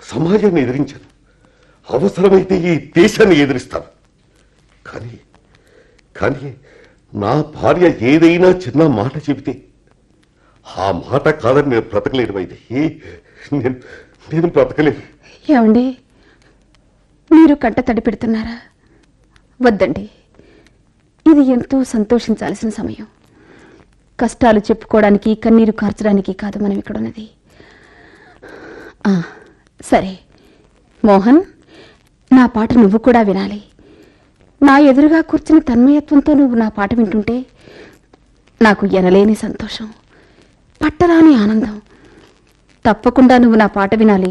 సమాజాన్ని ఎదిరించాను అవసరమైతే ఈ దేశాన్ని ఎదిరిస్తాను కానీ కానీ నా భార్య ఏదైనా చిన్న మాట చెబితే ఆ మాట కాదని నేను బ్రతకలేను వైదేహి నేను నేను బ్రతకలేను ఏమండి మీరు కంట తడి పెడుతున్నారా వద్దండి ఇది ఎంతో సంతోషించాల్సిన సమయం కష్టాలు చెప్పుకోవడానికి కన్నీరు కార్చడానికి కాదు మనం ఇక్కడ ఉన్నది ఆ, సరే మోహన్ నా పాట నువ్వు కూడా వినాలి నా ఎదురుగా కూర్చుని తన్మయత్వంతో నువ్వు నా పాట వింటుంటే నాకు ఎనలేని సంతోషం పట్టరాని ఆనందం తప్పకుండా నువ్వు నా పాట వినాలి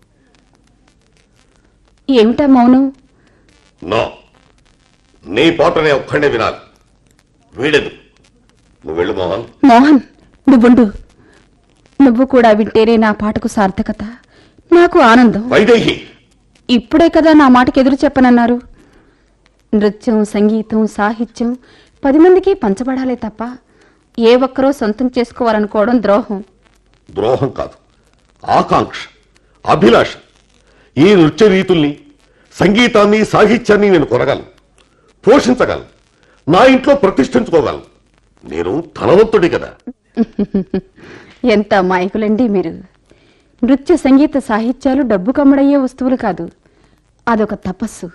ఏమిటా మౌనం నో నీ పాటనే ఒక్కడే వినాలి వీడదు నువ్వు వెళ్ళు మోహన్ మోహన్ నువ్వుండు నువ్వు కూడా వింటేనే నా పాటకు సార్థకత నాకు ఆనందం వైదేహి ఇప్పుడే కదా నా మాటకు ఎదురు చెప్పనన్నారు నృత్యం సంగీతం సాహిత్యం పది మందికి పంచబడాలే తప్ప ఏ ఒక్కరో సొంతం చేసుకోవాలనుకోవడం ద్రోహం ద్రోహం కాదు ఆకాంక్ష అభిలాష ఈ నృత్య రీతుల్ని సంగీతాన్ని సాహిత్యాన్ని నేను కొనగలను పోషించగలను నా ఇంట్లో ప్రతిష్ఠించుకోగలను నేను ధనవంతుడి కదా ఎంత మాయకులండి మీరు నృత్య సంగీత సాహిత్యాలు డబ్బు కమ్మడయ్యే వస్తువులు కాదు అదొక తపస్సు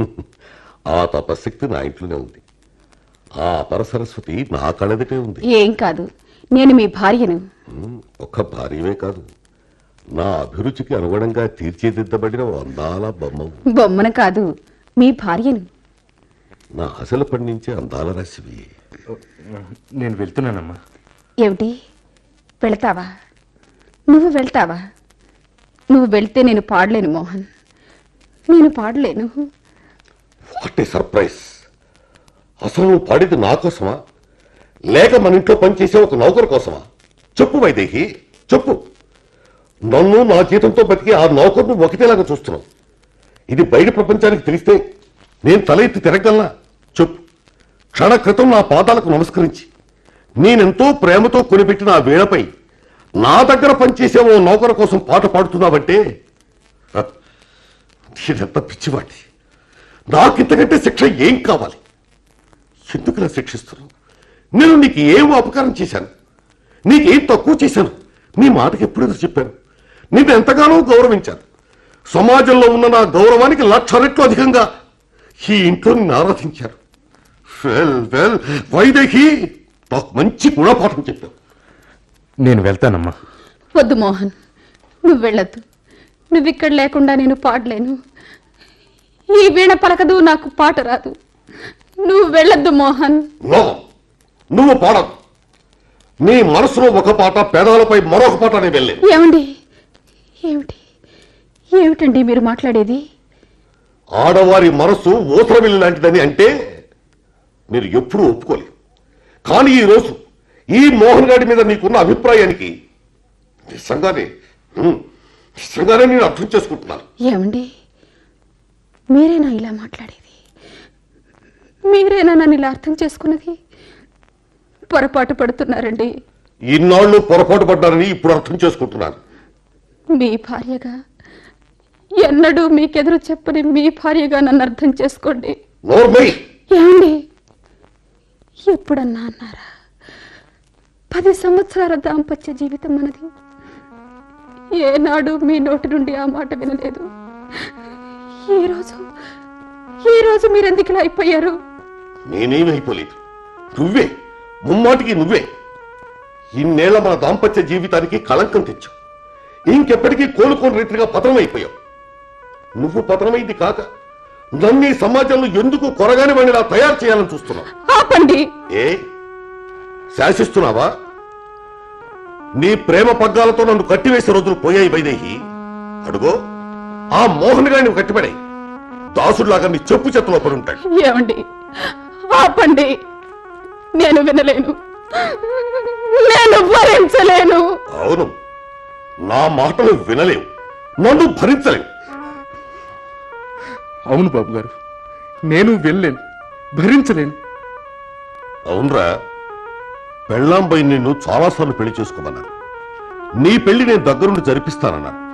ఆ తపశక్తి నా ఇంట్లోనే ఉంది ఆ అపర సరస్వతి నా కళదిటే ఉంది ఏం కాదు నేను మీ భార్యను ఉమ్, ఒక్క భార్యమే కాదు నా అభిరుచికి అనుగుణంగా తీర్చిదిద్దబడిన ఓ అందాల బొమ్మ బొమ్మను కాదు మీ భార్యను నా అసలు పండించే అందాల రాశివి నేను వెళ్తున్నానమ్మా ఏమిటి వెళ్తావా నువ్వు వెళ్తావా నువ్వు వెళ్తే నేను పాడలేను మోహన్ నేను పాడలేను వాట్ ఏ సర్ప్రైజ్ అసలు నువ్వు పాడేది నా కోసమా లేక మన ఇంట్లో పనిచేసే ఒక నౌకరు కోసమా చెప్పు వైదేహి చెప్పు నన్ను నా జీతంతో బతికి ఆ నౌకరును ఒకటేలాగా చూస్తున్నావు ఇది బయట ప్రపంచానికి తెలిస్తే నేను తల ఎత్తి తిరగలనా చెప్పు క్షణ క్రితం నా పాదాలకు నమస్కరించి నేనెంతో ప్రేమతో కొనిపెట్టిన ఆ వేళపై నా దగ్గర పనిచేసే ఓ నౌకరు కోసం పాట పాడుతున్నావంటే హ, నేనెంత పిచ్చివాడి నాకింతకంటే శిక్ష ఏం కావాలి ఎందుకు నా శిక్షిస్తున్నావు నేను నీకు ఏం అపకారం చేశాను నీకేం తక్కువ చేశాను నీ మాటకి ఎప్పుడైనా చెప్పాను నిన్ను ఎంతగానో గౌరవించాను సమాజంలో ఉన్న నా గౌరవానికి లక్ష రెట్లు అధికంగా ఈ ఇంట్లో నిన్ను ఆరాధించారు వెల్ వెల్ వైదేహి నాకు మంచి గుణపాఠం చెప్పావు నేను వెళ్తానమ్మా వద్దు మోహన్ నువ్వు వెళ్ళొద్దు నువ్వు ఇక్కడ లేకుండా నేను పాడలేను ఈ వీణ పలకదు నాకు పాట రాదు నువ్వు వెళ్ళొద్దు మోహన్ నో నువ్వు పాడదు నీ మనసులో ఒక పాట పేదాలపై మరొక పాట నేను వెళ్ళేది ఏమండి ఏమిటి ఏమిటండి మీరు మాట్లాడేది ఆడవారి మనసు ఊసరవిల్లి లాంటిదని అంటే మీరు ఎప్పుడూ ఒప్పుకోలేరు కానీ ఈ రోజు ఈ మోహన్ గారి మీద నీకున్న అభిప్రాయానికి నిజంగానే ఉమ్, నిజంగానే నేను అర్థం చేసుకుంటున్నాను ఏమండి మీరేనా ఇలా మాట్లాడేది మీరేనా నన్ను ఇలా అర్థం చేసుకున్నది పొరపాటు పడుతున్నారండి ఇన్నాళ్ళు పొరపాటు పడ్డారని ఇప్పుడు అర్థం చేసుకుంటున్నాను మీ భార్యగా ఎన్నడూ మీకెదురు చెప్పని మీ భార్యగా నన్ను అర్థం చేసుకోండి నోర్మై ఏమండి ఎప్పుడన్నా అన్నారా పది సంవత్సరాల దాంపత్య జీవితం మనది ఏనాడు మీ నోటి నుండి ఆ మాట వినలేదు ఈ రోజు ఈ రోజు మీరెందుకు ఇలా అయిపోయారు నేనేమైపోలేదు నువ్వే ముమ్మాటికి నువ్వే ఇన్నేళ్ల మన దాంపత్య జీవితానికి కళంకం తెచ్చావు ఇంకెప్పటికీ కోలుకోని రీతిగా పతనం అయిపోయావు నువ్వు పతనమైంది కాక నన్ను ఈ సమాజంలో ఎందుకు కొరగాని వాడిలా తయారు చేయాలని చూస్తున్నావు ఆపండి ఏ శాసిస్తున్నావా నీ ప్రేమ పగ్గాలతో నన్ను కట్టివేసే రోజులు పోయాయి వైదేహి అడుగో ఆ మోహన్ గారిని కట్టిపడాయి దాసుడిలాగా నీ చెప్పు చెత్తలో పడి ఉంటాడు ఏమండి ఆపండి నేను వినలేను నేను భరించలేను అవును నా మాటలు వినలేవు నన్ను భరించలేవు అవును బాబు గారు నేను వెళ్ళలేను భరించలేను అవునరా పెళ్ళాంపై నిన్ను చాలాసార్లు పెళ్లి చేసుకోమన్నాను నీ పెళ్లి నేను దగ్గరుండి జరిపిస్తానన్నాను